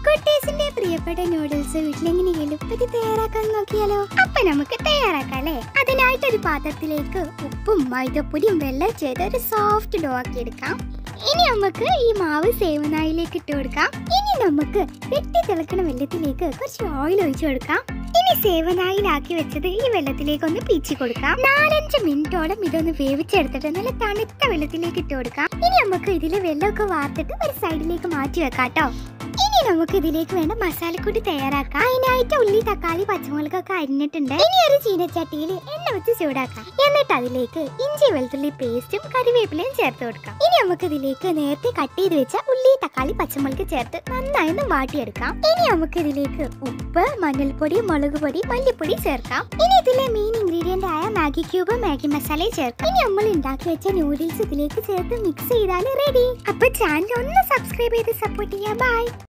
കുട്ടീസിന്റെ പ്രിയപ്പെട്ട നൂഡിൽസ് വീട്ടിലെങ്ങനെ എളുപ്പത്തിൽ തയ്യാറാക്കാൻ നോക്കിയാലോ അപ്പൊ നമുക്ക് തയ്യാറാക്കാം അല്ലേ അതിനായിട്ട് ഒരു പാത്രത്തിലേക്ക് ഉപ്പും മൈദപ്പൊടിയും വെള്ളം ചെയ്ത് ഒരു സോഫ്റ്റ് ഡോ ആക്കി എടുക്കാം ഇനി നമുക്ക് ഈ മാവ് സേവനായിലേക്ക് ഇട്ട് കൊടുക്കാം ഇനി നമുക്ക് വെട്ടി തിളക്കണ വെള്ളത്തിലേക്ക് കുറച്ച് ഓയിൽ ഒഴിച്ചു കൊടുക്കാം ഇനി സേവനായിലാക്കി വെച്ചത് ഈ വെള്ളത്തിലേക്ക് ഒന്ന് പീച്ചി കൊടുക്കാം നാലഞ്ച് മിനിറ്റോളം ഇതൊന്ന് വേവിച്ചെടുത്തിട്ട് നല്ല തണുത്ത വെള്ളത്തിലേക്ക് ഇട്ട് കൊടുക്കാം ഇനി നമുക്ക് ഇതിൽ വെള്ളമൊക്കെ വാർത്തിട്ട് ഒരു സൈഡിലേക്ക് മാറ്റി വെക്കാം കേട്ടോ ഇനി നമുക്ക് ഇതിലേക്ക് വേണ്ട മസാലക്കൂട്ടി തയ്യാറാക്കാം അതിനായിട്ട് ഉള്ളി തക്കാളി പച്ചമുളകൊക്കെ അരിഞ്ഞിട്ടുണ്ട് ഇനി ഒരു ചീനച്ചട്ടിയിൽ എണ്ണ വെച്ച് ചൂടാക്കാം എന്നിട്ട് അതിലേക്ക് ഇഞ്ചി വെളുത്തുള്ളി പേസ്റ്റും കറിവേപ്പിലയും ചേർത്ത് കൊടുക്കാം ഇനി നമുക്ക് ഇതിലേക്ക് നേരത്തെ കട്ട് ചെയ്ത് വെച്ച ഉള്ളി തക്കാളി പച്ചമുളക് ചേർത്ത് നന്നായി ഒന്ന് വാട്ടിയെടുക്കാം ഇനി നമുക്ക് ഇതിലേക്ക് ഉപ്പ് മഞ്ഞൾപ്പൊടി മുളക് പൊടി മല്ലിപ്പൊടി ചേർക്കാം ഇനി ഇതിലെ മെയിൻ ഇൻഗ്രീഡിയന്റ് ആയ മാഗി ക്യൂബ് മാഗി മസാല ചേർക്കാം ഇനി നമ്മൾ ഉണ്ടാക്കി വെച്ച നൂഡിൽസ് ഇതിലേക്ക് ചേർത്ത് മിക്സ് ചെയ്താൽ റെഡി അപ്പൊ ചാനൽ ഒന്ന് സബ്സ്ക്രൈബ് ചെയ്ത് സപ്പോർട്ട് ചെയ്യാം ബൈ